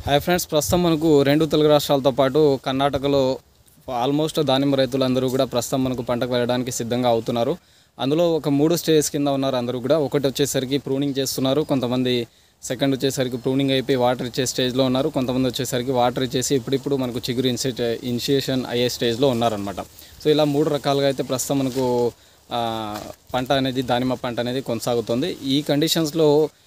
hi friends ప్రస్తుతం మనకు రెండు తెలుగు రాష్ట్రాలతో పాటు కర్ణాటకలో ఆల్మోస్ట్ దానిమ్మ రైతులందరూ కూడా ప్రస్తుతం మనకు పంటకు వెళ్ళడానికి సిద్ధంగా అవుతున్నారు అందులో ఒక మూడు స్టేజ్ కింద ఉన్నారు అందరూ కూడా ఒకటి వచ్చేసరికి ప్రూనింగ్ చేస్తున్నారు కొంతమంది సెకండ్ వచ్చేసరికి ప్రూనింగ్ అయిపోయి వాటర్ ఇచ్చే స్టేజ్లో ఉన్నారు కొంతమంది వచ్చేసరికి వాటర్ ఇచ్చేసి ఇప్పుడిప్పుడు మనకు చిగురు ఇన్సిట్ ఇనిషియేషన్ అయ్యే స్టేజ్లో ఉన్నారనమాట సో ఇలా మూడు రకాలుగా అయితే ప్రస్తుతం మనకు ఆ, పంట అనేది దానిమ్మ పంట అనేది కొనసాగుతుంది ఈ కండిషన్స్లో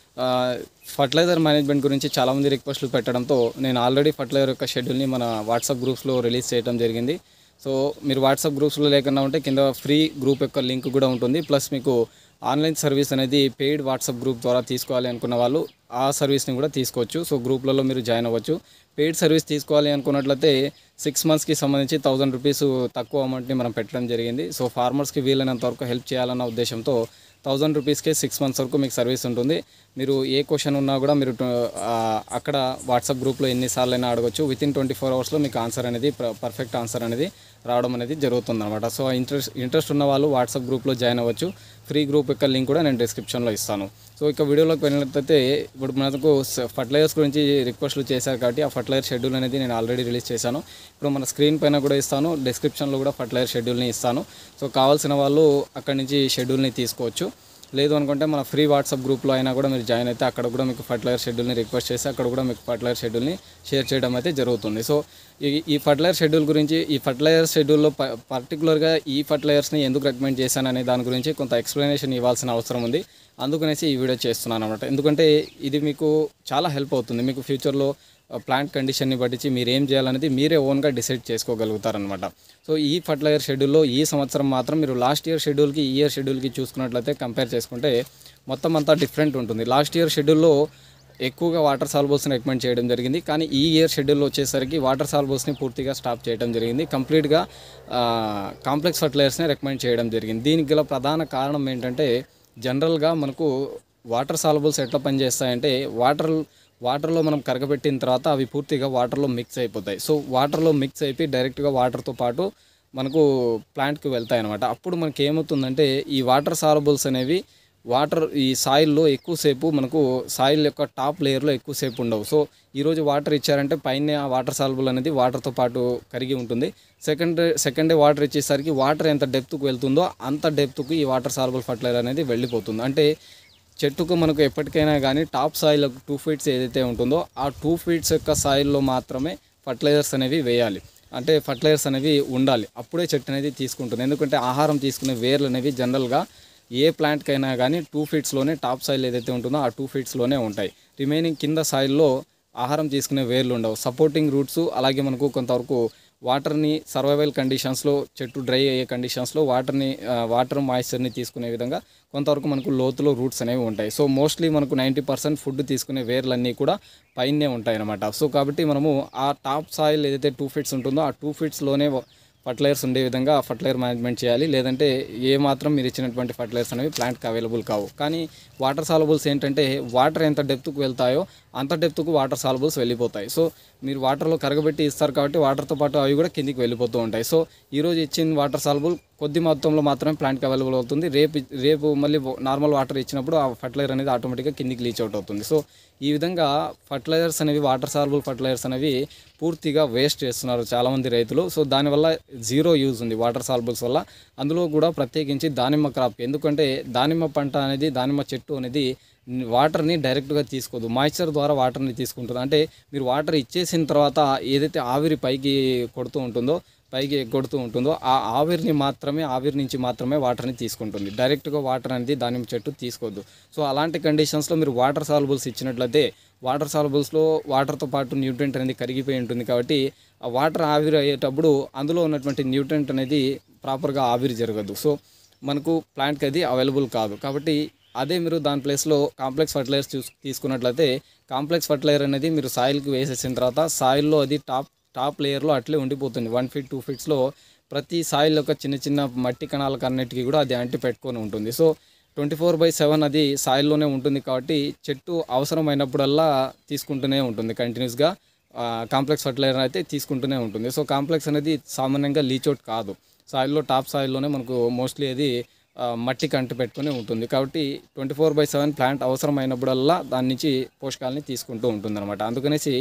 ఫర్టిలైజర్ మేనేజ్మెంట్ గురించి చాలామంది రిక్వెస్ట్లు పెట్టడంతో నేను ఆల్రెడీ ఫర్టిలైజర్ యొక్క షెడ్యూల్ని మన వాట్సాప్ గ్రూప్స్లో రిలీజ్ చేయడం జరిగింది సో మీరు వాట్సాప్ గ్రూప్స్లో లేకుండా ఉంటే కింద ఫ్రీ గ్రూప్ యొక్క లింక్ కూడా ఉంటుంది ప్లస్ మీకు ఆన్లైన్ సర్వీస్ అనేది పెయిడ్ వాట్సాప్ గ్రూప్ ద్వారా తీసుకోవాలి అనుకున్న వాళ్ళు ఆ సర్వీస్ని కూడా తీసుకోవచ్చు సో గ్రూప్లలో మీరు జాయిన్ అవ్వచ్చు పెయిడ్ సర్వీస్ తీసుకోవాలి అనుకున్నట్లయితే సిక్స్ మంత్స్కి సంబంధించి థౌజండ్ రూపీస్ తక్కువ అమౌంట్ని మనం పెట్టడం జరిగింది సో ఫార్మర్స్కి వీలైనంత వరకు హెల్ప్ చేయాలన్న ఉద్దేశంతో థౌజండ్ రూపీస్కే సిక్స్ మంత్స్ వరకు మీకు సర్వీస్ ఉంటుంది మీరు ఏ క్వశ్చన్ ఉన్నా కూడా మీరు ట- ఆ, అక్కడ వాట్సాప్ గ్రూప్లో ఎన్నిసార్లు అయినా అడగచ్చు విత్ ఇన్ ట్వంటీ ఫోర్ అవర్స్లో మీకు ఆన్సర్ అనేది పర్ఫెక్ట్ ఆన్సర్ అనేది రావడం అనేది జరుగుతుంది అనమాట సో ఇంట్రెస్ట్ ఇంట్రెస్ట్ ఉన్న వాళ్ళు వాట్సాప్ గ్రూప్లో జాయిన్ అవ్వచ్చు ఫ్రీ గ్రూప్ యొక్క లింక్ కూడా నేను డిస్క్రిప్షన్లో ఇస్తాను సో ఇక వీడియోలోకి వెళ్ళినట్లయితే ఇప్పుడు మనకు ఫర్టిలైజర్స్ గురించి రిక్వెస్ట్లు చేశారు కాబట్టి ఆ ఫర్టిలైజర్ షెడ్యూల్ అనేది నేను ఆల్రెడీ రిలీజ్ చేశాను ఇప్పుడు మన స్క్రీన్ పైన కూడా ఇస్తాను డిస్క్రిప్షన్లో కూడా ఫర్టిలైజర్ షెడ్యూల్ని ఇస్తాను సో కావాల్సిన వాళ్ళు అక్కడి నుంచి షెడ్యూల్ని తీసుకోవచ్చు లేదు అనుకుంటే మన ఫ్రీ వాట్సాప్ గ్రూప్లో అయినా కూడా మీరు జాయిన్ అయితే అక్కడ కూడా మీకు ఫర్టిలైజర్ షెడ్యూల్ని రిక్వెస్ట్ చేసి అక్కడ కూడా మీకు ఫర్టిలైజర్ షెడ్యూల్ని షేర్ చేయడం అయితే జరుగుతుంది సో ఈ ఈ ఫర్టిలైజర్ షెడ్యూల్ గురించి ఈ ఫర్టిలైజర్ షెడ్యూల్లో ప పర్టికులర్గా ఈ ఫర్టిలైజర్స్ని ఎందుకు రికమెండ్ చేశాను అనే దాని గురించి కొంత ఎక్స్ప్లెనేషన్ ఇవ్వాల్సిన అవసరం ఉంది అందుకనేసి ఈ వీడియో చేస్తున్నాను అనమాట ఎందుకంటే ఇది మీకు చాలా హెల్ప్ అవుతుంది మీకు ఫ్యూచర్లో ప్లాంట్ కండిషన్ని బట్టి మీరు ఏం చేయాలనేది మీరే ఓన్గా డిసైడ్ చేసుకోగలుగుతారనమాట సో ఈ ఫర్టిలైజర్ షెడ్యూల్లో ఈ సంవత్సరం మాత్రం మీరు లాస్ట్ ఇయర్ షెడ్యూల్కి ఈ ఇయర్ షెడ్యూల్కి చూసుకున్నట్లయితే కంపేర్ చేసుకుంటే మొత్తం అంతా డిఫరెంట్ ఉంటుంది లాస్ట్ ఇయర్ షెడ్యూల్లో ఎక్కువగా వాటర్ సాల్బోల్స్ని రికమెండ్ చేయడం జరిగింది కానీ ఈ ఇయర్ షెడ్యూల్ వచ్చేసరికి వాటర్ సాల్బోల్స్ని పూర్తిగా స్టాప్ చేయడం జరిగింది కంప్లీట్గా కాంప్లెక్స్ ఫర్టిలైజర్స్ని రికమెండ్ చేయడం జరిగింది దీనికి గల ప్రధాన కారణం ఏంటంటే జనరల్గా మనకు వాటర్ సాల్బుల్స్ ఎట్లా పనిచేస్తాయంటే వాటర్ వాటర్లో మనం కరగబెట్టిన తర్వాత అవి పూర్తిగా వాటర్లో మిక్స్ అయిపోతాయి సో వాటర్లో మిక్స్ అయిపోయి డైరెక్ట్గా వాటర్తో పాటు మనకు ప్లాంట్కి వెళ్తాయి అనమాట అప్పుడు మనకి ఏమవుతుందంటే ఈ వాటర్ సాలబుల్స్ అనేవి వాటర్ ఈ సాయిల్లో ఎక్కువసేపు మనకు సాయిల్ యొక్క టాప్ లేయర్లో ఎక్కువసేపు ఉండవు సో ఈరోజు వాటర్ ఇచ్చారంటే పైన ఆ వాటర్ సాల్బుల్ అనేది వాటర్తో పాటు కరిగి ఉంటుంది సెకండ్ సెకండ్ డే వాటర్ ఇచ్చేసరికి వాటర్ ఎంత డెప్త్కు వెళ్తుందో అంత డెప్త్కు ఈ వాటర్ సాల్బుల్ ఫర్టిలైజర్ అనేది వెళ్ళిపోతుంది అంటే చెట్టుకు మనకు ఎప్పటికైనా కానీ టాప్ సాయిల్ టూ ఫీట్స్ ఏదైతే ఉంటుందో ఆ టూ ఫీట్స్ యొక్క సాయిల్లో మాత్రమే ఫర్టిలైజర్స్ అనేవి వేయాలి అంటే ఫర్టిలైజర్స్ అనేవి ఉండాలి అప్పుడే చెట్టు అనేది తీసుకుంటుంది ఎందుకంటే ఆహారం తీసుకునే వేర్లు అనేవి జనరల్గా ఏ ప్లాంట్కైనా కానీ టూ ఫీట్స్లోనే టాప్ సాయిల్ ఏదైతే ఉంటుందో ఆ టూ ఫీట్స్లోనే ఉంటాయి రిమైనింగ్ కింద సాయిల్లో ఆహారం తీసుకునే వేర్లు ఉండవు సపోర్టింగ్ రూట్స్ అలాగే మనకు కొంతవరకు వాటర్ని సర్వైవల్ కండిషన్స్లో చెట్టు డ్రై అయ్యే కండిషన్స్లో వాటర్ని వాటర్ మాయిశ్చర్ని తీసుకునే విధంగా కొంతవరకు మనకు లోతులో రూట్స్ అనేవి ఉంటాయి సో మోస్ట్లీ మనకు నైంటీ పర్సెంట్ ఫుడ్ తీసుకునే వేర్లన్నీ కూడా పైనే ఉంటాయి అన్నమాట సో కాబట్టి మనము ఆ టాప్ సాయిల్ ఏదైతే టూ ఫీట్స్ ఉంటుందో ఆ టూ ఫీట్స్లోనే ఫర్టిలైజర్స్ ఉండే విధంగా ఫర్టిలైజర్ మేనేజ్మెంట్ చేయాలి లేదంటే ఏ మాత్రం మీరు ఇచ్చినటువంటి ఫర్టిలైజర్స్ అనేవి ప్లాంట్కి అవైలబుల్ కావు కానీ వాటర్ సాలబుల్స్ ఏంటంటే వాటర్ ఎంత డెప్త్కు వెళ్తాయో అంత డెప్త్కు వాటర్ సాలబుల్స్ వెళ్ళిపోతాయి సో మీరు వాటర్లో కరగబెట్టి ఇస్తారు కాబట్టి వాటర్తో పాటు అవి కూడా కిందికి వెళ్ళిపోతూ ఉంటాయి సో ఈరోజు ఇచ్చిన వాటర్ సాల్బుల్ కొద్ది మొత్తంలో మాత్రమే ప్లాంట్కి అవైలబుల్ అవుతుంది రేపు రేపు మళ్ళీ నార్మల్ వాటర్ ఇచ్చినప్పుడు ఆ ఫర్టిలైజర్ అనేది ఆటోమేటిక్గా కిందికి లీచ్ అవుట్ అవుతుంది సో ఈ విధంగా ఫర్టిలైజర్స్ అనేవి వాటర్ సాల్బుల్ ఫర్టిలైజర్స్ అనేవి పూర్తిగా వేస్ట్ చేస్తున్నారు చాలామంది రైతులు సో దానివల్ల జీరో యూజ్ ఉంది వాటర్ సాల్బుల్స్ వల్ల అందులో కూడా ప్రత్యేకించి దానిమ్మ క్రాప్ ఎందుకంటే దానిమ్మ పంట అనేది దానిమ్మ చెట్టు అనేది వాటర్ని డైరెక్ట్గా తీసుకోదు మాయిశ్చర్ ద్వారా వాటర్ని తీసుకుంటుంది అంటే మీరు వాటర్ ఇచ్చేసిన తర్వాత ఏదైతే ఆవిరి పైకి కొడుతూ ఉంటుందో పైకి కొడుతూ ఉంటుందో ఆ ఆవిరిని మాత్రమే ఆవిరి నుంచి మాత్రమే వాటర్ని తీసుకుంటుంది డైరెక్ట్గా వాటర్ అనేది దానిమ్మ చెట్టు తీసుకోవద్దు సో అలాంటి కండిషన్స్లో మీరు వాటర్ సాల్బుల్స్ ఇచ్చినట్లయితే వాటర్ సాల్బుల్స్లో వాటర్తో పాటు న్యూట్రెంట్ అనేది కరిగిపోయి ఉంటుంది కాబట్టి ఆ వాటర్ ఆవిరి అయ్యేటప్పుడు అందులో ఉన్నటువంటి న్యూట్రెంట్ అనేది ప్రాపర్గా ఆవిరి జరగదు సో మనకు ప్లాంట్కి అది అవైలబుల్ కాదు కాబట్టి అదే మీరు దాని ప్లేస్లో కాంప్లెక్స్ ఫర్టిలైజర్ చూస్ తీసుకున్నట్లయితే కాంప్లెక్స్ ఫర్టిలైజర్ అనేది మీరు సాయిల్కి వేసేసిన తర్వాత సాయిల్లో అది టాప్ టాప్ లేయర్లో అట్లే ఉండిపోతుంది వన్ ఫీట్ టూ ఫీట్స్లో ప్రతి సాయిల్ యొక్క చిన్న చిన్న మట్టి కణాలకు అన్నిటికీ కూడా అది అంటి పెట్టుకొని ఉంటుంది so twenty four by seven అది సాయిల్లోనే ఉంటుంది కాబట్టి చెట్టు అవసరమైనప్పుడల్లా తీసుకుంటూనే ఉంటుంది కంటిన్యూస్గా కాంప్లెక్స్ ఫర్టిలైజర్ అయితే తీసుకుంటూనే ఉంటుంది సో కాంప్లెక్స్ అనేది సామాన్యంగా లీచౌట్ కాదు సాయిల్లో టాప్ సాయిల్లోనే మనకు మోస్ట్లీ అది ఆ, మట్టికి అంటు పెట్టుకుని ఉంటుంది కాబట్టి twenty four by seven plant అవసరమైనప్పుడల్లా దాని నుంచి పోషకాలని తీసుకుంటూ ఉంటుంది అనమాట అందుకనేసి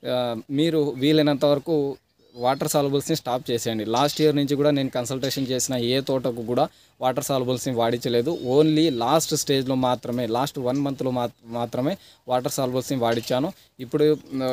ఆ, మీరు వీలైనంత వరకు వాటర్ సాల్బుల్స్ని స్టాప్ చేసేయండి లాస్ట్ ఇయర్ నుంచి కూడా నేను కన్సల్టేషన్ చేసిన ఏ తోటకు కూడా వాటర్ సాల్బుల్స్ని వాడించలేదు ఓన్లీ లాస్ట్ స్టేజ్లో మాత్రమే లాస్ట్ వన్ మంత్లో మాత్రమే వాటర్ సాల్బుల్స్ని వాడించాను ఇప్పుడు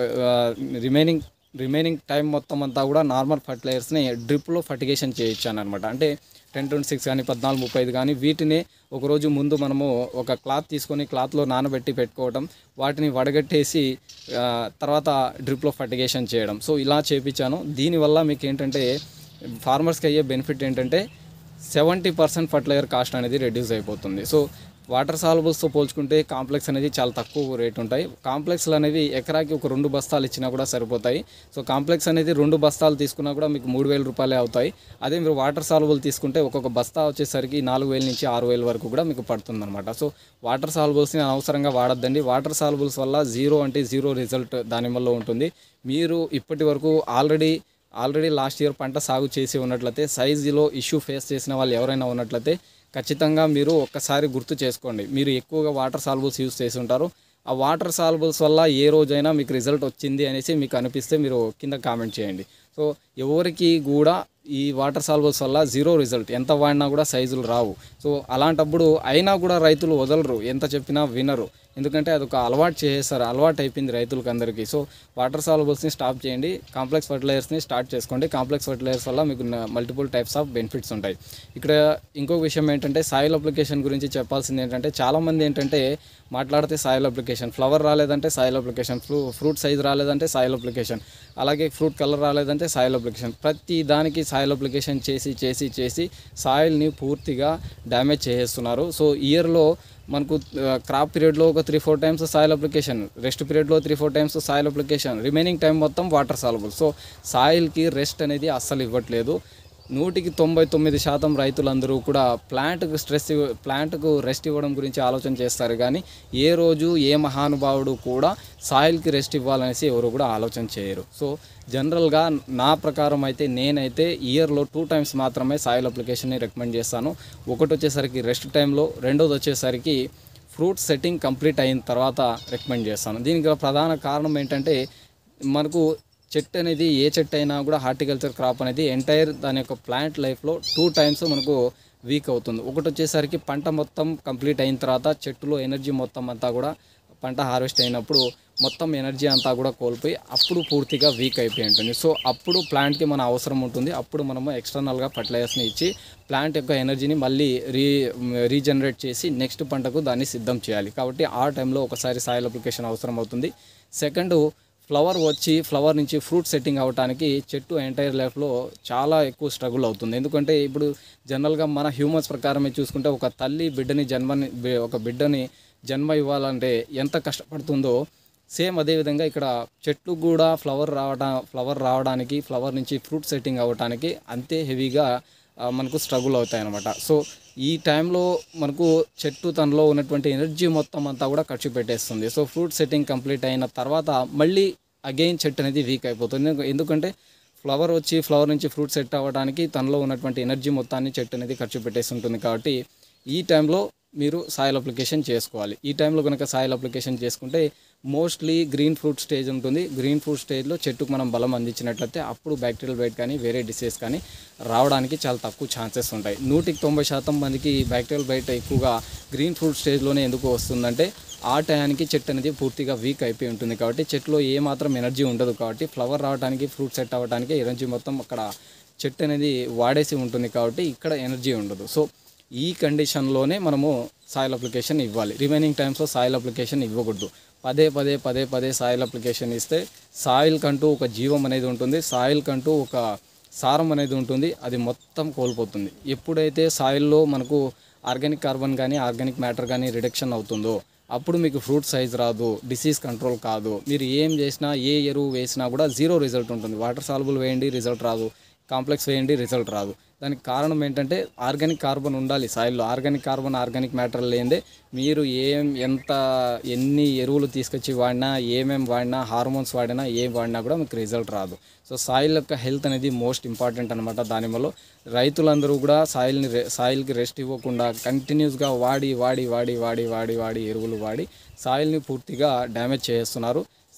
రిమైనింగ్ రిమైనింగ్ టైం మొత్తం అంతా కూడా నార్మల్ ఫర్టిలైజర్స్ని డ్రిప్లో ఫర్టిగేషన్ చేయించాను అనమాట అంటే టెన్ ట్వంటీ సిక్స్ కానీ పద్నాలుగు ముప్పై ఐదు కానీ వీటిని ఒకరోజు ముందు మనము ఒక క్లాత్ తీసుకొని క్లాత్లో నానబెట్టి పెట్టుకోవడం వాటిని వడగట్టేసి ఆ, తర్వాత డ్రిప్లో ఫర్టిగేషన్ చేయడం సో ఇలా చేపించాను దీనివల్ల మీకు ఏంటంటే ఫార్మర్స్కి అయ్యే బెనిఫిట్ ఏంటంటే సెవెంటీ పర్సెంట్ ఫర్టిలైజర్ కాస్ట్ అనేది రెడ్యూస్ అయిపోతుంది సో వాటర్ సాల్బుల్స్తో పోల్చుకుంటే కాంప్లెక్స్ అనేది చాలా తక్కువ రేట్ ఉంటాయి కాంప్లెక్స్లు అనేవి ఎకరాకి ఒక రెండు బస్తాలు ఇచ్చినా కూడా సరిపోతాయి సో కాంప్లెక్స్ అనేది రెండు బస్తాలు తీసుకున్నా కూడా మీకు మూడు వేల రూపాయలే అవుతాయి అదే మీరు వాటర్ సాల్బుల్ తీసుకుంటే ఒక్కొక్క బస్తా వచ్చేసరికి నాలుగు వేల నుంచి ఆరు వేల వరకు కూడా మీకు పడుతుంది అనమాట సో వాటర్ సాల్బుల్స్ని అనవసరంగా వాడద్దండి వాటర్ సాల్బుల్స్ వల్ల జీరో అంటే జీరో రిజల్ట్ దానివల్ల ఉంటుంది మీరు ఇప్పటి వరకు ఆల్రెడీ ఆల్రెడీ లాస్ట్ ఇయర్ పంట సాగు చేసి ఉన్నట్లయితే సైజులో ఇష్యూ ఫేస్ చేసిన వాళ్ళు ఎవరైనా ఉన్నట్లయితే ఖచ్చితంగా మీరు ఒక్కసారి గుర్తు చేసుకోండి మీరు ఎక్కువగా వాటర్ సాల్బుల్స్ యూస్ చేసి ఉంటారు ఆ వాటర్ సాల్బుల్స్ వల్ల ఏ రోజైనా మీకు రిజల్ట్ వచ్చింది అనేసి మీకు అనిపిస్తే మీరు కింద కామెంట్ చేయండి సో ఎవరికి కూడా ఈ వాటర్ సాల్బుల్స్ వల్ల జీరో రిజల్ట్ ఎంత వాడినా కూడా సైజులు రావు సో అలాంటప్పుడు అయినా కూడా రైతులు వదలరు ఎంత చెప్పినా వినరు ఎందుకంటే అదొక అలవాటు చేసేస్తారు అలవాటు అయిపోయింది రైతులకు అందరికీ సో వాటర్ సాల్బుల్స్ని స్టాప్ చేయండి కాంప్లెక్స్ ఫర్టిలైజర్స్ని స్టార్ట్ చేసుకోండి కాంప్లెక్స్ ఫర్టిలైజర్స్ వల్ల మీకు మల్టిపుల్ టైప్స్ ఆఫ్ బెనిఫిట్స్ ఉంటాయి ఇక్కడ ఇంకొక విషయం ఏంటంటే సాయిల్ అప్లికేషన్ గురించి చెప్పాల్సింది ఏంటంటే చాలామంది ఏంటంటే మాట్లాడితే సాయిల్ అప్లికేషన్ ఫ్లవర్ రాలేదంటే సాయిల్ అప్లికేషన్ ఫ్రూ ఫ్రూట్ సైజ్ రాలేదంటే సాయిల్ అప్లికేషన్ అలాగే ఫ్రూట్ కలర్ రాలేదంటే సాయిల్ అప్లికేషన్ ప్రతి దానికి సాయిల్ అప్లికేషన్ చేసి చేసి చేసి సాయిల్ని పూర్తిగా డ్యామేజ్ చేసేస్తున్నారు సో ఇయర్లో మనకు క్రాప్ పీరియడ్లో ఒక three four times soil application rest పీరియడ్లో three four times soil application remaining time మొత్తం వాటర్ సాల్బుల్ సో సాయిల్కి రెస్ట్ అనేది అస్సలు ఇవ్వట్లేదు నూటికి తొంభై తొమ్మిది శాతం రైతులందరూ కూడా ప్లాంట్కు స్ట్రెస్ ఇవ్వ ప్లాంట్కు రెస్ట్ ఇవ్వడం గురించి ఆలోచన చేస్తారు కానీ ఏ రోజు ఏ మహానుభావుడు కూడా సాయిల్కి రెస్ట్ ఇవ్వాలనేసి ఎవరు కూడా ఆలోచన చేయరు సో జనరల్గా నా ప్రకారం అయితే నేనైతే ఇయర్లో టూ టైమ్స్ మాత్రమే సాయిల్ అప్లికేషన్ని రికమెండ్ చేస్తాను ఒకటి వచ్చేసరికి రెస్ట్ టైంలో రెండోది వచ్చేసరికి ఫ్రూట్ సెట్టింగ్ కంప్లీట్ అయిన తర్వాత రికమెండ్ చేస్తాను దీనికి గల ప్రధాన కారణం ఏంటంటే మనకు చెట్టు అనేది ఏ చెట్టు అయినా కూడా హార్టికల్చర్ క్రాప్ అనేది ఎంటైర్ దాని యొక్క ప్లాంట్ లైఫ్లో టూ టైమ్స్ మనకు వీక్ అవుతుంది ఒకటి వచ్చేసరికి పంట మొత్తం కంప్లీట్ అయిన తర్వాత చెట్టులో ఎనర్జీ మొత్తం అంతా కూడా పంట హార్వెస్ట్ అయినప్పుడు మొత్తం ఎనర్జీ అంతా కూడా కోల్పోయి అప్పుడు పూర్తిగా వీక్ అయిపోయి ఉంటుంది సో అప్పుడు ప్లాంట్కి మన అవసరం ఉంటుంది అప్పుడు మనము ఎక్స్టర్నల్గా ఫర్టిలైజర్స్ని ఇచ్చి ప్లాంట్ యొక్క ఎనర్జీని మళ్ళీ రీ రీజనరేట్ చేసి నెక్స్ట్ పంటకు దాన్ని సిద్ధం చేయాలి కాబట్టి ఆ టైంలో ఒకసారి సాయిల్ అప్లికేషన్ అవసరం అవుతుంది సెకండ్ ఫ్లవర్ వచ్చి ఫ్లవర్ నుంచి ఫ్రూట్ సెట్టింగ్ అవ్వడానికి చెట్టు ఎంటైర్ లైఫ్లో చాలా ఎక్కువ స్ట్రగుల్ అవుతుంది ఎందుకంటే ఇప్పుడు జనరల్గా మన హ్యూమన్స్ ప్రకారమే చూసుకుంటే ఒక తల్లి బిడ్డని జన్మని బి- ఒక బిడ్డని జన్మ ఇవ్వాలంటే ఎంత కష్టపడుతుందో సేమ్ అదేవిధంగా ఇక్కడ చెట్లు కూడా ఫ్లవర్ రావడం ఫ్లవర్ రావడానికి ఫ్లవర్ నుంచి ఫ్రూట్ సెట్టింగ్ అవ్వడానికి అంతే హెవీగా ఆ, మనకు స్ట్రగుల్ అవుతాయి అనమాట సో ఈ టైంలో మనకు చెట్టు తనలో ఉన్నటువంటి ఎనర్జీ మొత్తం అంతా కూడా ఖర్చు పెట్టేస్తుంది సో ఫ్రూట్ సెట్టింగ్ కంప్లీట్ అయిన తర్వాత మళ్ళీ అగైన్ చెట్టు అనేది వీక్ అయిపోతుంది ఎందుకు- ఎందుకంటే ఫ్లవర్ వచ్చి ఫ్లవర్ నుంచి ఫ్రూట్ సెట్ అవ్వడానికి తనలో ఉన్నటువంటి ఎనర్జీ మొత్తాన్ని చెట్టు అనేది ఖర్చు పెట్టేసి ఉంటుంది కాబట్టి ఈ టైంలో మీరు సాయిల్ అప్లికేషన్ చేసుకోవాలి ఈ టైంలో కనుక సాయిల్ అప్లికేషన్ చేసుకుంటే మోస్ట్లీ గ్రీన్ ఫ్రూట్ స్టేజ్ ఉంటుంది గ్రీన్ ఫ్రూట్ స్టేజ్లో చెట్టుకు మనం బలం అందించినట్లయితే అప్పుడు బ్యాక్టీరియల్ బైట్ కానీ వేరే డిసీజ్ కానీ రావడానికి చాలా తక్కువ ఛాన్సెస్ ఉంటాయి నూటికి తొంభై శాతం మందికి బ్యాక్టీరియల్ బైట్ ఎక్కువగా గ్రీన్ ఫ్రూట్ స్టేజ్లోనే ఎందుకు వస్తుందంటే ఆ టయానికి చెట్టు అనేది పూర్తిగా వీక్ అయిపోయి ఉంటుంది కాబట్టి చెట్టులో ఏ మాత్రం ఎనర్జీ ఉండదు కాబట్టి ఫ్లవర్ రావడానికి ఫ్రూట్ సెట్ అవ్వడానికి ఎనర్జీ మొత్తం అక్కడ చెట్టు అనేది వాడేసి ఉంటుంది కాబట్టి ఇక్కడ ఎనర్జీ ఉండదు సో ఈ కండిషన్లోనే మనము సాయిల్ అప్లికేషన్ ఇవ్వాలి రిమైనింగ్ టైమ్స్లో సాయిల్ అప్లికేషన్ ఇవ్వకూడదు పదే పదే పదే పదే సాయిల్ అప్లికేషన్ ఇస్తే సాయిల్ కంటూ ఒక జీవం అనేది ఉంటుంది సాయిల్ కంటూ ఒక సారం అనేది ఉంటుంది అది మొత్తం కోల్పోతుంది ఎప్పుడైతే సాయిల్లో మనకు ఆర్గానిక్ కార్బన్ కానీ ఆర్గానిక్ మ్యాటర్ కానీ రిడక్షన్ అవుతుందో అప్పుడు మీకు ఫ్రూట్ సైజ్ రాదు డిసీజ్ కంట్రోల్ కాదు మీరు ఏం చేసినా ఏ ఎరువు వేసినా కూడా జీరో రిజల్ట్ ఉంటుంది వాటర్ సాల్బుల్ వేయండి రిజల్ట్ రాదు కాంప్లెక్స్ వేయండి రిజల్ట్ రాదు దానికి కారణం ఏంటంటే ఆర్గానిక్ కార్బన్ ఉండాలి సాయిల్లో ఆర్గానిక్ కార్బన్ ఆర్గానిక్ మ్యాటర్ లేదే మీరు ఏం ఎంత ఎన్ని ఎరువులు తీసుకొచ్చి వాడినా ఏమేం వాడినా హార్మోన్స్ వాడినా ఏం వాడినా కూడా మీకు రిజల్ట్ రాదు సో సాయిల్ యొక్క హెల్త్ అనేది మోస్ట్ ఇంపార్టెంట్ అనమాట దానివల్ల రైతులందరూ కూడా సాయిల్ని రె సాయిల్కి రెస్ట్ ఇవ్వకుండా కంటిన్యూస్గా వాడి వాడి వాడి వాడి వాడి వాడి ఎరువులు వాడి సాయిల్ని పూర్తిగా డ్యామేజ్ చేస్తున్నారు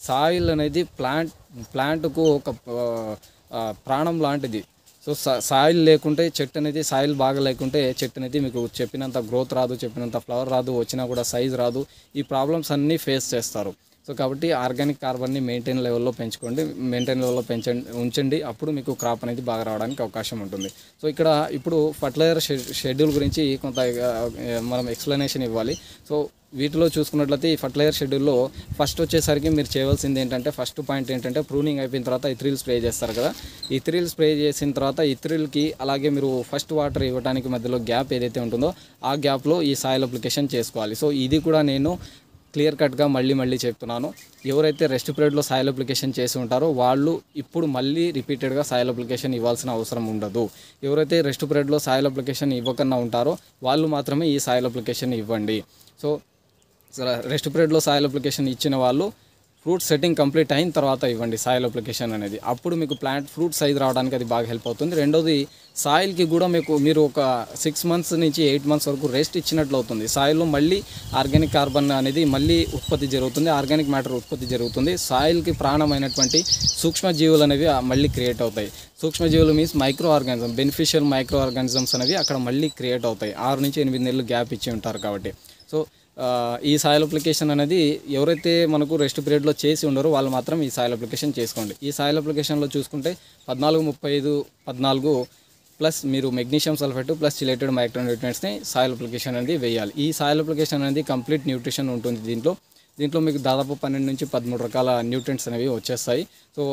సాయిల్ అనేది ప్లాంట్ ప్లాంట్కు ఒక ఆ, ఆ, ప్రాణం లాంటిది సో సా- సాయిల్ లేకుంటే చెట్టు అనేది సాయిల్ బాగా లేకుంటే చెట్టు అనేది మీకు చెప్పినంత గ్రోత్ రాదు చెప్పినంత ఫ్లవర్ రాదు వచ్చినా కూడా సైజ్ రాదు ఈ ప్రాబ్లమ్స్ అన్నీ ఫేస్ చేస్తారు సో కాబట్టి ఆర్గానిక్ కార్బన్ని మెయింటైన్ లెవెల్లో పెంచుకోండి మెయింటైన్ లెవెల్లో పెంచండి ఉంచండి అప్పుడు మీకు క్రాప్ అనేది బాగా రావడానికి అవకాశం ఉంటుంది సో ఇక్కడ ఇప్పుడు ఫర్టిలైజర్ షెడ్యూల్ గురించి కొంత ఆ, మనం ఎక్స్ప్లెనేషన్ ఇవ్వాలి సో వీటిలో చూసుకున్నట్లయితే ఈ ఫర్టిలైజర్ షెడ్యూల్లో ఫస్ట్ వచ్చేసరికి మీరు చేయవలసింది ఏంటంటే ఫస్ట్ పాయింట్ ఏంటంటే ప్రూనింగ్ అయిపోయిన తర్వాత ఇథ్రిల్ స్ప్రే చేస్తారు కదా ఇథ్రిల్ స్ప్రే చేసిన తర్వాత ఇథ్రిల్కి అలాగే మీరు ఫస్ట్ వాటర్ ఇవ్వడానికి మధ్యలో గ్యాప్ ఏదైతే ఉంటుందో ఆ గ్యాప్లో ఈ సాయిల్ అప్లికేషన్ చేసుకోవాలి సో ఇది కూడా నేను క్లియర్ కట్గా మళ్ళీ మళ్ళీ చెప్తున్నాను ఎవరైతే రెస్ట్ పీరియడ్లో సాయిల్ అప్లికేషన్ చేసి ఉంటారో వాళ్ళు ఇప్పుడు మళ్ళీ రిపీటెడ్గా సాయిల్ అప్లికేషన్ ఇవ్వాల్సిన అవసరం ఉండదు ఎవరైతే రెస్ట్ పీరియడ్లో సాయిల్ అప్లికేషన్ ఇవ్వకుండా ఉంటారో వాళ్ళు మాత్రమే ఈ సాయిల్ అప్లికేషన్ ఇవ్వండి సో రెస్ట్ పీరియడ్లో సాయిల్ అప్లికేషన్ ఇచ్చిన వాళ్ళు ఫ్రూట్ సెట్టింగ్ కంప్లీట్ అయిన తర్వాత ఇవ్వండి సాయిల్ అప్లికేషన్ అనేది అప్పుడు మీకు ప్లాంట్ ఫ్రూట్ సైజ్ రావడానికి అది బాగా హెల్ప్ అవుతుంది రెండోది సాయిల్కి కూడా మీకు మీరు ఒక సిక్స్ మంత్స్ నుంచి ఎయిట్ మంత్స్ వరకు రెస్ట్ ఇచ్చినట్లు అవుతుంది సాయిల్లో మళ్ళీ ఆర్గానిక్ కార్బన్ అనేది మళ్ళీ ఉత్పత్తి జరుగుతుంది ఆర్గానిక్ మ్యాటర్ ఉత్పత్తి జరుగుతుంది సాయిల్కి ప్రాణమైనటువంటి సూక్ష్మజీవులు అనేవి ఆ మళ్ళీ క్రియేట్ అవుతాయి సూక్ష్మజీవులు means micro organism beneficial micro organisms అనేవి అక్కడ మళ్ళీ క్రియేట్ అవుతాయి ఆరు నుంచి ఎనిమిది నెలలు గ్యాప్ ఇచ్చి ఉంటారు కాబట్టి సో ఆ, ఈ సాయిల్ అప్లికేషన్ అనేది ఎవరైతే మనకు రెస్ట్ పీరియడ్లో చేసి ఉండరో వాళ్ళు మాత్రం ఈ సాయిల్ అప్లికేషన్ చేసుకోండి ఈ సాయిల్ అప్లికేషన్లో చూసుకుంటే పద్నాలుగు ముప్పై ఐదు పద్నాలుగు ప్లస్ మీరు మెగ్నీషియం సల్ఫేట్ ప్లస్ చిలేటెడ్ మైక్రోన్యూట్రియంట్స్ని సాయిల్ అప్లికేషన్ అనేది వేయాలి ఈ సాయిల్ అప్లికేషన్ అనేది కంప్లీట్ న్యూట్రిషన్ ఉంటుంది దీంట్లో దీంట్లో మీకు దాదాపు పన్నెండు నుంచి పదమూడు రకాల న్యూట్రియంట్స్ అనేవి వచ్చేస్తాయి so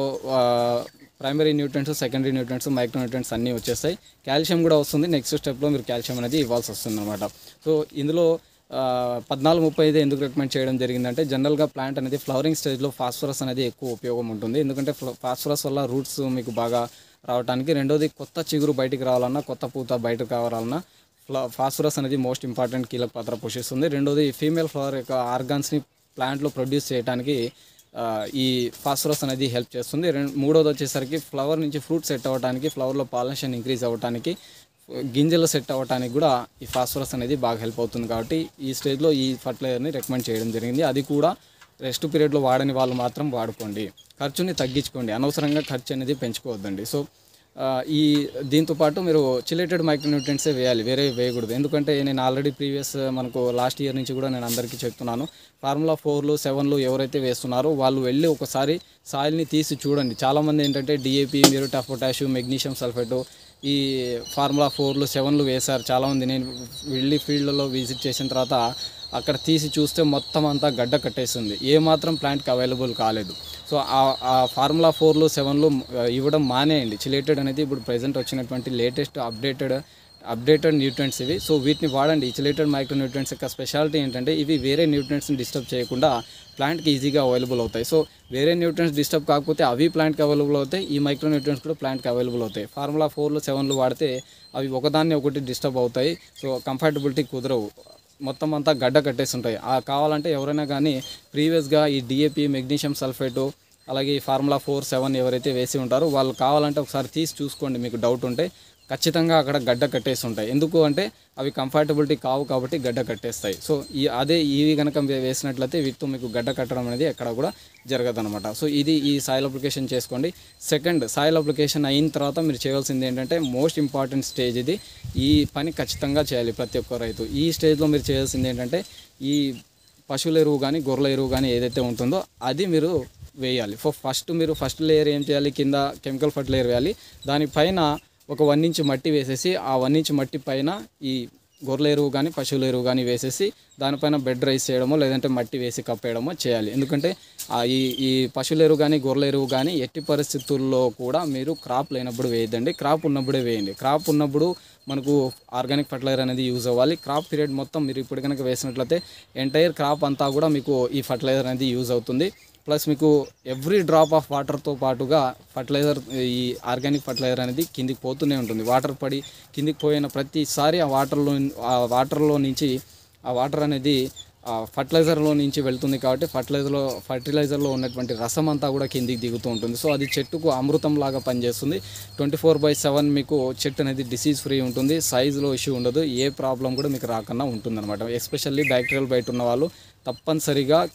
primary nutrients secondary nutrients micro nutrients అన్నీ వచ్చేస్తాయి కాల్షియం కూడా వస్తుంది నెక్స్ట్ స్టెప్లో మీరు కాల్షియం అనేది ఇవ్వాల్సి వస్తుంది అనమాట సో ఇందులో ఆ, పద్నాలుగు ముప్పై ఐదు ఎందుకు రికమెండ్ చేయడం జరిగిందంటే జనరల్గా ప్లాంట్ అనేది ఫ్లవరింగ్ స్టేజ్లో ఫాస్ఫరస్ అనేది ఎక్కువ ఉపయోగం ఉంటుంది ఎందుకంటే ఫాస్ఫరస్ వల్ల రూట్స్ మీకు బాగా రావడానికి రెండోది కొత్త చిగురు బయటికి రావాలన్నా కొత్త పూత బయటకు రావాలన్నా ఫ్ల ఫాస్ఫరస్ అనేది మోస్ట్ ఇంపార్టెంట్ కీలక పాత్ర పోషిస్తుంది రెండోది ఫీమేల్ ఫ్లవర్ యొక్క ఆర్గాన్స్ని ప్లాంట్లో ప్రొడ్యూస్ చేయడానికి ఆ, ఈ ఫాస్ఫరస్ అనేది హెల్ప్ చేస్తుంది రెండు మూడోది వచ్చేసరికి ఫ్లవర్ నుంచి ఫ్రూట్ సెట్ అవ్వడానికి ఫ్లవర్లో పాలినేషన్ ఇంక్రీజ్ అవ్వడానికి గింజలు సెట్ అవ్వడానికి కూడా ఈ ఫాస్ఫరస్ అనేది బాగా హెల్ప్ అవుతుంది కాబట్టి ఈ స్టేజ్లో ఈ ఫర్టిలైజర్ని రికమెండ్ చేయడం జరిగింది అది కూడా రెస్ట్ పీరియడ్లో వాడని వాళ్ళు మాత్రం వాడుకోండి ఖర్చుని తగ్గించుకోండి అనవసరంగా ఖర్చు అనేది పెంచుకోవద్దండి సో ఆ, ఈ దీంతో పాటు మీరు చిలేటెడ్ మైక్రోన్యూట్రియంట్సే వేయాలి వేరే వేయకూడదు ఎందుకంటే నేను ఆల్రెడీ ప్రీవియస్ మనకు లాస్ట్ ఇయర్ నుంచి కూడా నేను అందరికీ చెప్తున్నాను ఫార్ములా ఫోర్లు సెవెన్లు ఎవరైతే వేస్తున్నారో వాళ్ళు వెళ్ళి ఒకసారి సాయిల్ని తీసి చూడండి చాలామంది ఏంటంటే DAP muriate of potassium magnesium sulphate ఈ ఫార్ములా ఫోర్లు సెవెన్లు వేశారు చాలామంది నేను వెళ్ళి ఫీల్డ్లో విజిట్ చేసిన తర్వాత అక్కడ తీసి చూస్తే మొత్తం అంతా గడ్డ కట్టేస్తుంది ఏ మాత్రం ప్లాంట్కి అవైలబుల్ కాలేదు సో ఆ- ఆ ఫార్ములా ఫోర్లు సెవెన్లు ఇవ్వడం మానేయండి చిలేటెడ్ అనేది ఇప్పుడు ప్రజెంట్ వచ్చినటువంటి లేటెస్ట్ అప్డేటెడ్ అప్డేటెడ్ న్యూట్రియంట్స్ ఇవి సో వీటిని వాడండి ఇచిలేటెడ్ మైక్రో న్యూట్రియంట్స్ యొక్క స్పెషాలిటీ ఏంటంటే ఇవి వేరే న్యూట్రియంట్స్ని డిస్టర్బ్ చేయకుండా ప్లాంట్కి ఈజీగా అవైలబుల్ అవుతాయి సో వేరే న్యూట్రియంట్స్ డిస్టర్బ్ కాకపోతే అవి ప్లాంట్కి అవైలబుల్ అవుతాయి ఈ మైక్రో న్యూట్రియంట్స్ కూడా ప్లాంట్కి అవైలబుల్ అవుతాయి ఫార్ములా ఫోర్లు సెవెన్లు వాడితే అవి ఒకదాన్ని ఒకటి డిస్టర్బ్ అవుతాయి సో కంఫర్టబిలిటీ కుదరవు మొత్తం అంతా గడ్డ కట్టేసి ఉంటాయి ఆ కావాలంటే ఎవరైనా కానీ ప్రీవియస్గా ఈ డిఏపి మెగ్నీషియం సల్ఫేటు అలాగే ఈ ఫార్ములా ఫోర్ సెవెన్ ఎవరైతే వేసి ఉంటారో వాళ్ళు కావాలంటే ఒకసారి తీసి చూసుకోండి మీకు డౌట్ ఉంటే ఖచ్చితంగా అక్కడ గడ్డ కట్టేసి ఉంటాయి ఎందుకు అంటే అవి కంఫర్టబిలిటీ కావు కాబట్టి గడ్డ కట్టేస్తాయి సో ఈ అదే ఇవి కనుక వే- వేసినట్లయితే వీటితో మీకు గడ్డ కట్టడం అనేది ఎక్కడ కూడా జరగదన్నమాట సో ఇది ఈ సాయిల్ అప్లికేషన్ చేసుకోండి సెకండ్ సాయిల్ అప్లికేషన్ అయిన తర్వాత మీరు చేయవలసింది ఏంటంటే మోస్ట్ ఇంపార్టెంట్ స్టేజ్ ఇది ఈ పని ఖచ్చితంగా చేయాలి ప్రతి ఒక్క రైతు ఈ స్టేజ్లో మీరు చేయాల్సింది ఏంటంటే ఈ పశువుల ఎరువు కానీ గొర్రెల ఎరువు కానీ ఏదైతే ఉంటుందో అది మీరు వేయాలి ఫో ఫస్ట్ మీరు ఫస్ట్ లేయర్ ఏం చేయాలి కింద కెమికల్ ఫర్టిలైజర్ వేయాలి దానిపైన ఒక వన్ ఇంచ్ మట్టి వేసేసి ఆ వన్ ఇంచ్ మట్టి పైన ఈ గొర్రెల ఎరువు కానీ పశువుల ఎరువు కానీ వేసేసి దానిపైన బెడ్ రైస్ చేయడమో లేదంటే మట్టి వేసి కప్పేయడమో చేయాలి ఎందుకంటే ఆ ఈ ఈ పశువుల ఎరువు కానీ గొర్రెల ఎరువు కానీ ఎట్టి పరిస్థితుల్లో కూడా మీరు క్రాప్ లేనప్పుడు వేయద్దండి క్రాప్ ఉన్నప్పుడే వేయండి క్రాప్ ఉన్నప్పుడు మనకు ఆర్గానిక్ ఫర్టిలైజర్ అనేది యూజ్ అవ్వాలి క్రాప్ పీరియడ్ మొత్తం మీరు ఇప్పుడు కనుక వేసినట్లయితే ఎంటైర్ క్రాప్ అంతా కూడా మీకు ఈ ఫర్టిలైజర్ అనేది యూజ్ అవుతుంది ప్లస్ మీకు ఎవ్రీ డ్రాప్ ఆఫ్ వాటర్తో పాటుగా ఫర్టిలైజర్ ఈ ఆర్గానిక్ ఫర్టిలైజర్ అనేది కిందికి పోతూనే ఉంటుంది వాటర్ పడి కిందికి పోయిన ప్రతిసారి ఆ వాటర్లో ఆ వాటర్లో నుంచి ఆ వాటర్ అనేది ఆ ఫర్టిలైజర్లో నుంచి వెళ్తుంది కాబట్టి ఫర్టిలైజర్లో ఫర్టిలైజర్లో ఉన్నటువంటి రసం అంతా కూడా కిందికి దిగుతూ ఉంటుంది సో అది చెట్టుకు అమృతం లాగా పనిచేస్తుంది ట్వంటీ ఫోర్ బై సెవెన్ మీకు చెట్టు అనేది డిసీజ్ ఫ్రీ ఉంటుంది సైజులో ఇష్యూ ఉండదు ఏ ప్రాబ్లం కూడా మీకు రాకుండా ఉంటుందన్నమాట ఎస్పెషల్లీ బ్యాక్టీరియల్ బయట ఉన్న వాళ్ళు తప్పనిసరిగా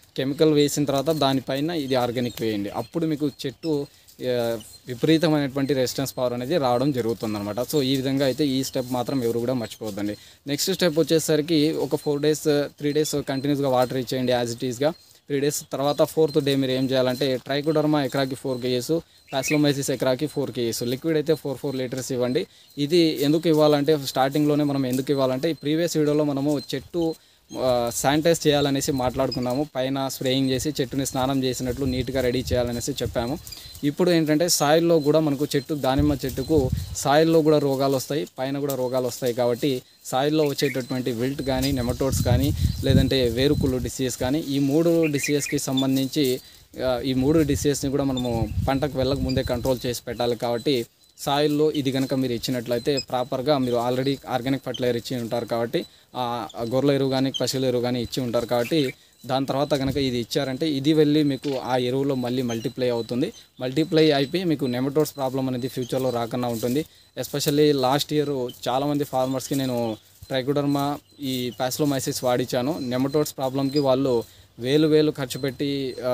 కెమికల్ వేసిన తర్వాత దానిపైన ఇది ఆర్గానిక్ వేయండి అప్పుడు మీకు చెట్టు ఆ, విపరీతమైనటువంటి రెసిస్టెన్స్ పవర్ అనేది రావడం జరుగుతుంది అనమాట సో ఈ విధంగా అయితే ఈ స్టెప్ మాత్రం ఎవరు కూడా మర్చిపోవద్దండి నెక్స్ట్ స్టెప్ వచ్చేసరికి ఒక ఫోర్ డేస్ త్రీ డేస్ కంటిన్యూస్గా వాటర్ ఇచ్చేయండి యాజ్ ఇట్ ఈస్గా త్రీ డేస్ తర్వాత ఫోర్త్ డే మీరు ఏం చేయాలంటే ట్రైకోడర్మా ఎకరాకి ఫోర్ కేజీస్ ప్యాస్లోమైసిస్ ఎకరాకి ఫోర్ కేజీస్ లిక్విడ్ అయితే ఫోర్ ఫోర్ లీటర్స్ ఇవ్వండి ఇది ఎందుకు ఇవ్వాలంటే స్టార్టింగ్లోనే మనం ఎందుకు ఇవ్వాలంటే ఈ ప్రీవియస్ వీడియోలో మనము చెట్టు శానిటైజ్ చేయాలనేసి మాట్లాడుకున్నాము పైన స్ప్రేయింగ్ చేసి చెట్టుని స్నానం చేసినట్లు నీట్గా రెడీ చేయాలనేసి చెప్పాము ఇప్పుడు ఏంటంటే సాయిల్లో కూడా మనకు చెట్టు దానిమ్మ చెట్టుకు సాయిల్లో కూడా రోగాలు వస్తాయి పైన కూడా రోగాలు వస్తాయి కాబట్టి సాయిల్లో వచ్చేటటువంటి విల్ట్ కానీ నెమటోడ్స్ కానీ లేదంటే వేరుకుళ్ళు డిసీజెస్ కానీ ఈ మూడు డిసీజెస్కి సంబంధించి ఆ, ఈ మూడు డిసీజెస్ని కూడా మనము పంటకు వెళ్ళక ముందే కంట్రోల్ చేసి పెట్టాలి కాబట్టి సాయిల్లో ఇది కనుక మీరు ఇచ్చినట్లయితే ప్రాపర్గా మీరు ఆల్రెడీ ఆర్గానిక్ ఫర్టిలైజర్ ఇచ్చి ఉంటారు కాబట్టి ఆ గొర్రెల ఎరువు కానీ పశువుల ఎరువు కానీ ఇచ్చి ఉంటారు కాబట్టి దాని తర్వాత కనుక ఇది ఇచ్చారంటే ఇది వెళ్ళి మీకు ఆ ఎరువులో మళ్ళీ మల్టిప్లై అవుతుంది మల్టిప్లై అయిపోయి మీకు నెమటోడ్స్ ప్రాబ్లం అనేది ఫ్యూచర్లో రాకుండా ఉంటుంది ఎస్పెషల్లీ లాస్ట్ ఇయర్ చాలామంది ఫార్మర్స్కి నేను ట్రైకోడర్మా ఈ ప్యాస్లోమైసిస్ వాడిచ్చాను నెమటోడ్స్ ప్రాబ్లంకి వాళ్ళు వేలు వేలు ఖర్చు పెట్టి ఆ,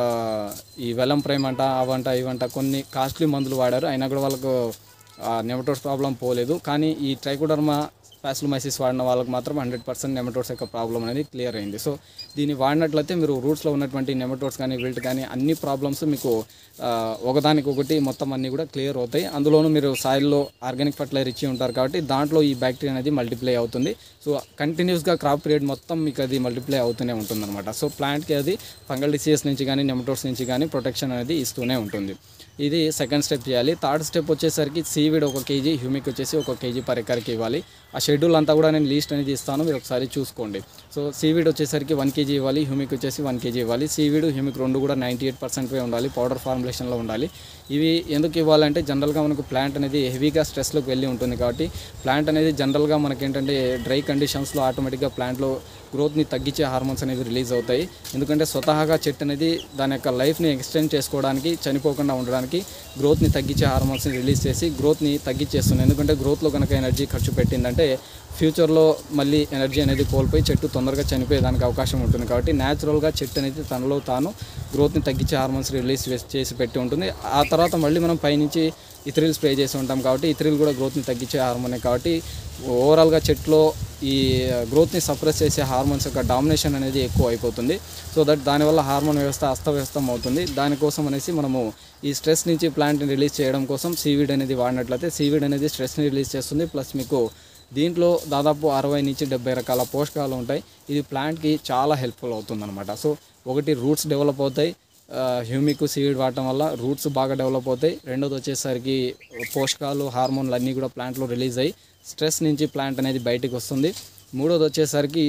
ఈ వెలం ప్రైమ్ అంట అవంట ఇవంట కొన్ని కాస్ట్లీ మందులు వాడారు అయినా కూడా వాళ్ళకు నెమటోడ్స్ ప్రాబ్లం పోలేదు కానీ ఈ ట్రైకోడర్మా ప్యాస్లోమైసిస్ వాడిన వాళ్ళకి మాత్రం హండ్రెడ్ పర్సెంట్ నెమటోడ్స్ యొక్క ప్రాబ్లం అనేది క్లియర్ అయింది సో దీన్ని వాడినట్లయితే మీరు రూట్స్లో ఉన్నటువంటి నెమటోడ్స్ కానీ విల్ట్ కానీ అన్ని ప్రాబ్లమ్స్ మీకు ఆ, ఒకదానికి ఒకటి మొత్తం అన్నీ కూడా క్లియర్ అవుతాయి అందులోనూ మీరు సాయిల్లో ఆర్గానిక్ ఫర్టిలైజర్ ఇచ్చి ఉంటారు కాబట్టి దాంట్లో ఈ బ్యాక్టీరియా అనేది మల్టిప్లై అవుతుంది సో కంటిన్యూస్గా క్రాప్ పీరియడ్ మొత్తం మీకు అది మల్టిప్లై అవుతూనే ఉంటుందన్నమాట సో ప్లాంట్కి అది ఫంగల్ డిసీజెస్ నుంచి కానీ నెమటోడ్స్ నుంచి కానీ ప్రొటెక్షన్ అనేది ఇస్తూనే ఉంటుంది ఇది సెకండ్ స్టెప్ చేయాలి థర్డ్ స్టెప్ వచ్చేసరికి సీవిడ్ ఒక కేజీ హ్యూమిక్ వచ్చేసి ఒక కేజీ పర్ ఎకర్కి ఇవ్వాలి ఆ షెడ్యూల్ అంతా కూడా నేను లీస్ట్ అనేది ఇస్తాను మీరు ఒకసారి చూసుకోండి సో సీవిడ్ వచ్చేసరికి వన్ కేజీ ఇవ్వాలి హ్యూమిక్ వచ్చేసి వన్ కేజీ ఇవ్వాలి సీవిడ్ హ్యూమిక్ రెండు కూడా నైంటీ ఎయిట్ పర్సెంట్ ఉండాలి పౌడర్ ఫార్ములేషన్లో ఉండాలి ఇవి ఎందుకు ఇవ్వాలంటే జనరల్గా మనకు ప్లాంట్ అనేది హెవీగా స్ట్రెస్లోకి వెళ్ళి ఉంటుంది కాబట్టి ప్లాంట్ అనేది జనరల్గా మనకి ఏంటంటే డ్రై కండిషన్స్లో ఆటోమేటిక్గా ప్లాంట్లో గ్రోత్ని తగ్గించే హార్మోన్స్ అనేవి రిలీజ్ అవుతాయి ఎందుకంటే స్వతహాగా చెట్టు అనేది దాని యొక్క లైఫ్ని ఎక్స్టెండ్ చేసుకోవడానికి చనిపోకుండా ఉండడానికి గ్రోత్ని తగ్గించే హార్మోన్స్ని రిలీజ్ చేసి గ్రోత్ని తగ్గించేస్తుంది ఎందుకంటే గ్రోత్లో కనుక ఎనర్జీ ఖర్చు పెట్టిందంటే ఫ్యూచర్లో మళ్ళీ ఎనర్జీ అనేది కోల్పోయి చెట్టు తొందరగా చనిపోయేదానికి అవకాశం ఉంటుంది కాబట్టి న్యాచురల్గా చెట్టు అనేది తనలో తాను గ్రోత్ని తగ్గించే హార్మోన్స్ రిలీజ్ చేసి పెట్టి ఉంటుంది ఆ తర్వాత మళ్ళీ మనం పైనుంచి ఇథ్రిల్ స్ప్రే చేసి ఉంటాం కాబట్టి ఇథ్రిల్ కూడా గ్రోత్ని తగ్గించే హార్మోనే కాబట్టి ఓవరాల్గా చెట్లో ఈ గ్రోత్ని సప్రెస్ చేసే హార్మోన్స్ యొక్క డామినేషన్ అనేది ఎక్కువ అయిపోతుంది సో దట్ దానివల్ల హార్మోన్ వ్యవస్థ అస్తవ్యస్తం అవుతుంది దానికోసం అనేసి మనము ఈ స్ట్రెస్ నుంచి ప్లాంట్ని రిలీజ్ చేయడం కోసం సీవీడ్ అనేది వాడినట్లయితే సీవీడ్ అనేది స్ట్రెస్ని రిలీజ్ చేస్తుంది ప్లస్ మీకు దీంట్లో దాదాపు అరవై నుంచి డెబ్బై రకాల పోషకాలు ఉంటాయి ఇది ప్లాంట్కి చాలా హెల్ప్ఫుల్ అవుతుందన్నమాట సో ఒకటి రూట్స్ డెవలప్ అవుతాయి హ్యూమిక్ సీడ్ వాడటం వల్ల రూట్స్ బాగా డెవలప్ అవుతాయి రెండోది వచ్చేసరికి పోషకాలు హార్మోన్లు అన్నీ కూడా ప్లాంట్లో రిలీజ్ అయ్యి స్ట్రెస్ నుంచి ప్లాంట్ అనేది బయటికి వస్తుంది మూడోది వచ్చేసరికి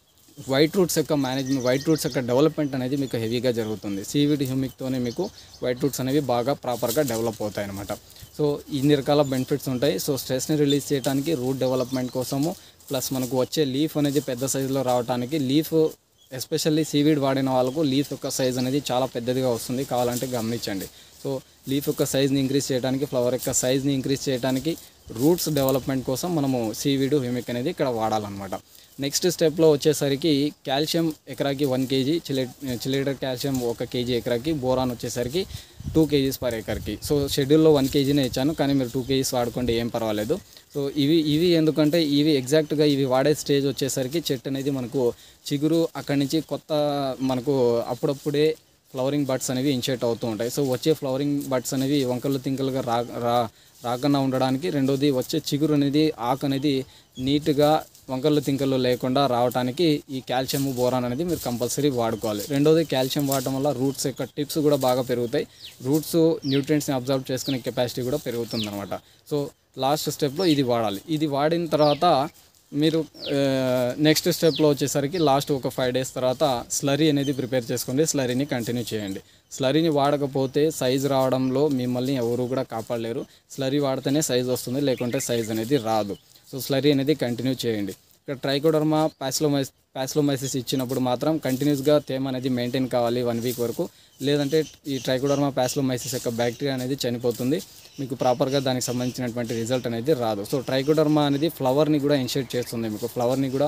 వైట్ రూట్స్ యొక్క మేనేజ్మెంట్ వైట్ రూట్స్ యొక్క డెవలప్మెంట్ అనేది మీకు హెవీగా జరుగుతుంది సీవిడ్ హ్యూమిక్తోనే మీకు వైట్ రూట్స్ అనేవి బాగా ప్రాపర్గా డెవలప్ అవుతాయి అనమాట సో ఇన్ని రకాల బెనిఫిట్స్ ఉంటాయి సో స్ట్రెస్ని రిలీజ్ చేయడానికి రూట్ డెవలప్మెంట్ కోసము ప్లస్ మనకు వచ్చే లీఫ్ అనేది పెద్ద సైజులో రావడానికి లీఫ్ ఎస్పెషల్లీ సీవీడ్ వాడిన వాళ్ళకు లీఫ్ యొక్క సైజ్ అనేది చాలా పెద్దదిగా వస్తుంది కావాలంటే గమనించండి సో లీఫ్ యొక్క సైజ్ని ఇంక్రీజ్ చేయడానికి ఫ్లవర్ యొక్క సైజ్ని ఇంక్రీజ్ చేయడానికి రూట్స్ డెవలప్మెంట్ కోసం మనము సీవీడ్ హ్యూమిక్ అనేది ఇక్కడ వాడాలన్నమాట నెక్స్ట్ స్టెప్లో వచ్చేసరికి కాల్షియం ఎకరాకి వన్ కేజీ చిలే చిలేటర్ కాల్షియం ఒక కేజీ ఎకరాకి బోరాన్ వచ్చేసరికి టూ కేజీస్ పర్ ఎకర్కి సో షెడ్యూల్లో వన్ కేజీనే ఇచ్చాను కానీ మీరు టూ కేజీస్ వాడుకోండి ఏం పర్వాలేదు సో ఇవి ఇవి ఎందుకంటే ఇవి ఎగ్జాక్ట్గా ఇవి వాడే స్టేజ్ వచ్చేసరికి చెట్టు అనేది మనకు చిగురు అక్కడి నుంచి కొత్త మనకు అప్పుడప్పుడే ఫ్లవరింగ్ బడ్స్ అనేవి ఇన్షేట్ అవుతూ ఉంటాయి సో వచ్చే ఫ్లవరింగ్ బడ్స్ అనేవి వంకలు తింకలుగా రా రా రాకుండా ఉండడానికి రెండోది వచ్చే చిగురు అనేది ఆకు అనేది నీట్గా వంకలు తింకలు లేకుండా రావడానికి ఈ కాల్షియం బోరాన్ అనేది మీరు కంపల్సరీ వాడుకోవాలి రెండోది కాల్షియం వాడటం వల్ల రూట్స్ యొక్క టిప్స్ కూడా బాగా పెరుగుతాయి రూట్స్ న్యూట్రియంట్స్ని అబ్జర్వ్ చేసుకునే కెపాసిటీ కూడా పెరుగుతుంది అనమాట సో లాస్ట్ స్టెప్లో ఇది వాడాలి ఇది వాడిన తర్వాత మీరు నెక్స్ట్ స్టెప్లో వచ్చేసరికి లాస్ట్ ఒక ఫైవ్ డేస్ తర్వాత స్లరీ అనేది ప్రిపేర్ చేసుకోండి స్లరీని కంటిన్యూ చేయండి స్లరీని వాడకపోతే సైజ్ రావడంలో మిమ్మల్ని ఎవరు కూడా కాపాడలేరు స్లరీ వాడితేనే సైజ్ వస్తుంది లేకుంటే సైజ్ అనేది రాదు సో స్లరీ అనేది కంటిన్యూ చేయండి ఇక్కడ ట్రైకోడర్మా ప్యాస్లోమైస్ ప్యాస్లోమైసిస్ ఇచ్చినప్పుడు మాత్రం కంటిన్యూస్గా తేమ అనేది మెయింటైన్ కావాలి వన్ వీక్ వరకు లేదంటే ఈ ట్రైకోడర్మా ప్యాస్లోమైసిస్ యొక్క బ్యాక్టీరియా అనేది చనిపోతుంది మీకు ప్రాపర్గా దానికి సంబంధించినటువంటి రిజల్ట్ అనేది రాదు సో ట్రైకోడర్మా అనేది ఫ్లవర్ని కూడా ఇన్షేట్ చేస్తుంది మీకు ఫ్లవర్ని కూడా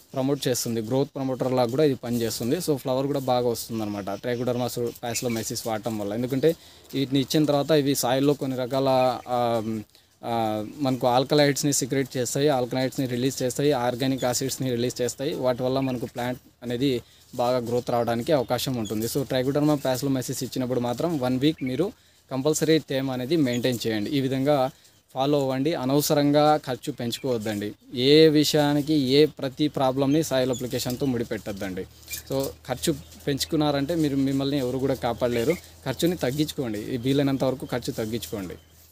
ప్రమోట్ చేస్తుంది గ్రోత్ ప్రమోటర్ లాగా కూడా ఇది పనిచేస్తుంది సో ఫ్లవర్ కూడా బాగా వస్తుంది అనమాట ట్రైకోడర్మాస్ ప్యాస్లో మెసిస్ వాడటం వల్ల ఎందుకంటే వీటిని ఇచ్చిన తర్వాత ఇవి సాయిల్లో కొన్ని రకాల ఆ, ఆ, మనకు ఆల్కలైడ్స్ని సిక్రెట్ చేస్తాయి ఆల్కలైడ్స్ని రిలీజ్ చేస్తాయి ఆర్గానిక్ యాసిడ్స్ని రిలీజ్ చేస్తాయి వాటి వల్ల మనకు ప్లాంట్ అనేది బాగా గ్రోత్ రావడానికి అవకాశం ఉంటుంది సో ట్రైకోడర్మా ప్యాస్లో మెసిస్ ఇచ్చినప్పుడు మాత్రం వన్ వీక్ మీరు కంపల్సరీ తేమ అనేది మెయింటైన్ చేయండి ఈ విధంగా ఫాలో అవ్వండి అనవసరంగా ఖర్చు పెంచుకోవద్దండి ఏ విషయానికి ఏ ప్రతి ప్రాబ్లమ్ని సాయిల్ అప్లికేషన్తో ముడిపెట్టద్దండి సో ఖర్చు పెంచుకున్నారంటే మీరు మిమ్మల్ని ఎవరు కూడా కాపాడలేరు ఖర్చుని తగ్గించుకోండి ఈ వీలైనంత వరకు ఖర్చు తగ్గించుకోండి